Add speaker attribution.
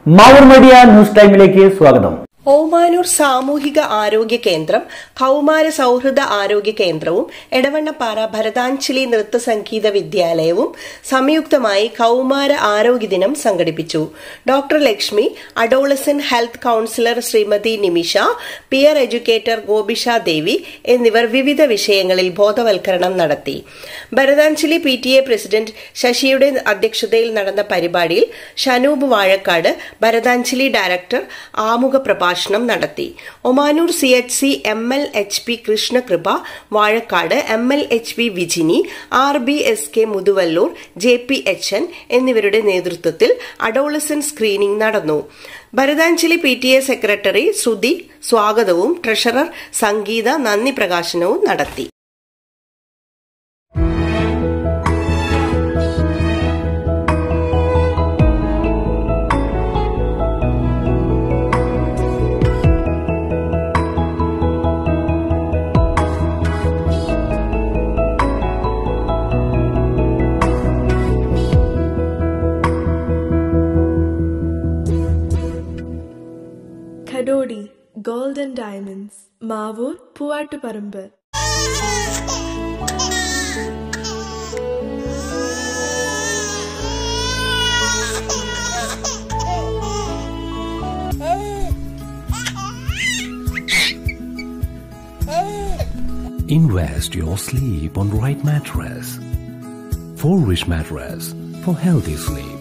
Speaker 1: Mavoor media news ടൈമിലേക്ക് സ്വാഗതം
Speaker 2: ഓമാനൂർ സാമൂഹിക ആരോഗ്യ കേന്ദ്രം കൗമാര സൗഹൃദ ആരോഗ്യ കേന്ദ്രവും എടവണ്ണപ്പാറ ഭരതാഞ്ജലി നൃത്ത സംഗീത വിദ്യാലയവും സംയുക്തമായി കൗമാര ആരോഗ്യ ദിനം സംഘടിപ്പിച്ചു doctor Lakshmi adolescent health counsellor Shrimati Nimisha peer educator Gopisha Devi എന്നിവർ വിവിധ വിഷയങ്ങളിൽ ബോധവൽക്കരണം നടത്തി Bharathanjali P T A president ശശിയുടെ അധ്യക്ഷതയിൽ നടന്ന പരിപാടിയിൽ ഷനൂബ് വാഴക്കാട് ഭരതാഞ്ജലി ഡയറക്ടർ ആമുഖ പ്രഭാഷണം നടത്തി Omanoor C H C M L H P Krishnakripa Vazhakkad M L H P Vijini R B S K Muthuvallur J P H N എന്നിവരുടെ നേതൃത്വത്തിൽ അഡോളസൻ സ്ക്രീനിംഗ് നടന്നു Bharathanjali P T A secretary Shruthi സ്വാഗതവും ട്രഷറർ സംഗീത നന്ദി പ്രകാശനവും നടത്തി
Speaker 3: ഖഡോഡി golden diamonds Mavoor Poovattuparamba
Speaker 4: Invest your sleep on right mattress. For rich mattress for healthy sleep.